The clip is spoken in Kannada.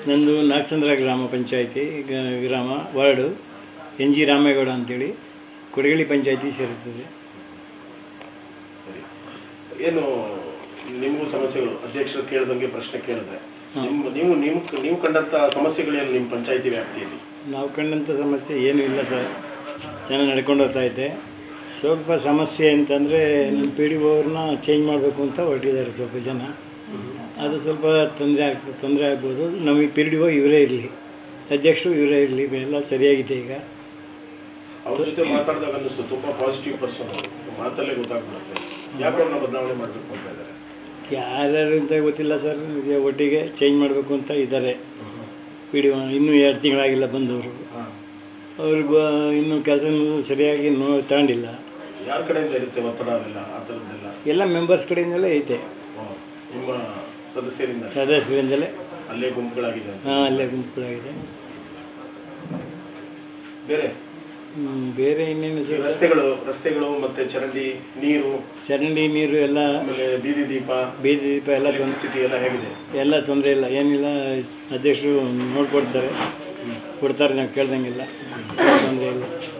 ನಂದು ನಾಗಚಂದ್ರ ಗ್ರಾಮ ಪಂಚಾಯಿತಿ ಗ- ಗ್ರಾಮ ವಾರ್ಡು ಎನ್ ಜಿ ರಾಮೇಗೌಡ ಅಂತೇಳಿ ಕೊಡಗಳಿ ಪಂಚಾಯಿತಿ ಸೇರುತ್ತದೆ ಸರಿ ಏನು ನಿಮಗೂ ಸಮಸ್ಯೆಗಳು ಅಧ್ಯಕ್ಷರು ಕೇಳಿದಂಗೆ ಪ್ರಶ್ನೆ ಕೇಳಿದ್ರೆ ನಿಮ್ಮ ನೀವು ನೀವು ನೀವು ಕಂಡಂಥ ಸಮಸ್ಯೆಗಳೇನು ನಿಮ್ಮ ಪಂಚಾಯಿತಿ ವ್ಯಾಪ್ತಿಯಲ್ಲಿ ನಾವು ಕಂಡಂಥ ಸಮಸ್ಯೆ ಏನೂ ಇಲ್ಲ ಸರ್ ಚೆನ್ನಾಗಿ ನಡ್ಕೊಂಡು ಹೋಗ್ತಾ ಐತೆ ಸ್ವಲ್ಪ ಸಮಸ್ಯೆ ಅಂತಂದರೆ ನಮ್ಮ ಪಿ ಡಿ ಅವ್ರನ್ನ ಚೇಂಜ್ ಮಾಡಬೇಕು ಅಂತ ಹೊರಟಿದ್ದಾರೆ ಸ್ವಲ್ಪ ಜನ ಅದು ಸ್ವಲ್ಪ ತೊಂದರೆ ಆಗ್ತದೆ ತೊಂದರೆ ಆಗ್ಬೋದು ನಮಗೆ ಪಿ ಡಿ ಒ ಇವರೇ ಇರಲಿ ಅಧ್ಯಕ್ಷರು ಇವರೇ ಇರಲಿ ಎಲ್ಲ ಸರಿಯಾಗಿದೆ ಈಗ ಅವ್ರ ಜೊತೆ ಮಾತಾಡಿದಾಗ ಅನ್ನಿಸ್ತು ತುಂಬ ಪಾಸಿಟಿವ್ ಪರ್ಸನ್ ಮಾತಲ್ಲೇ ಗೊತ್ತಾಗ್ಬಿಡುತ್ತೆ ಯಾಕೆ ಅವ್ರನ್ನ ಬದಲಾವಣೆ ಮಾಡಬೇಕು ಅಂತ ಇದ್ದಾರೆ ಯಾರ್ಯಾರು ಅಂತ ಗೊತ್ತಿಲ್ಲ ಸರ್ ಇದೆ ಒಟ್ಟಿಗೆ ಚೇಂಜ್ ಮಾಡಬೇಕು ಅಂತ ಇದ್ದಾರೆ ಪಿ ಡಿ ಒ ಇನ್ನೂ ಎರಡು ತಿಂಗಳಾಗಿಲ್ಲ ಬಂದವರು ಹಾಂ ಅವ್ರಿಗೂ ಇನ್ನೂ ಕೆಲಸ ಸರಿಯಾಗಿ ನೋ ತಗೊಂಡಿಲ್ಲ ಯಾರ ಕಡೆಯಿಂದ ಇರುತ್ತೆ ಒತ್ತಡ ಅವೆಲ್ಲ ಆ ಥರದ್ದೆಲ್ಲ ಎಲ್ಲ ಮೆಂಬರ್ಸ್ ಕಡೆಯಿಂದಲೇ ಐತೆ ಓ, ನಿಮ್ಮ ಸದಸ್ಯರಿಂದ ಸದಸ್ಯರಿಂದಲೇ ಅಲ್ಲೇ ಗುಂಪುಗಳಾಗಿದೆ ಅಂತ ಹಾಂ ಅಲ್ಲೇ ಗುಂಪುಗಳಾಗಿದೆ ಬೇರೆ ಹ್ಮ್, ಬೇರೆ ಇನ್ನೇನು ಈ ಸರ್ ರಸ್ತೆಗಳು ರಸ್ತೆಗಳು ಮತ್ತೆ ಚರಂಡಿ ನೀರು ಚರಂಡಿ ನೀರು ಎಲ್ಲ ಆಮೇಲೆ ಬೀದಿ ದೀಪ ಬೀದಿ ದೀಪ ಎಲ್ಲ ತೊಂದರೆ ಎಲೆಕ್ಟ್ರಿಸಿಟಿ ಎಲ್ಲ ಹೇಗಿದೆ ಎಲ್ಲ ತೊಂದರೆ ಇಲ್ಲ ಏನಿಲ್ಲ ಅಧ್ಯಕ್ಷರು ನೋಡ್ಕೊಡ್ತಾರೆ ಕೊಡ್ತಾರೆ ನಾವು ಕೇಳ್ದಂಗೆಲ್ಲ ತೊಂದರೆ ಇಲ್ಲ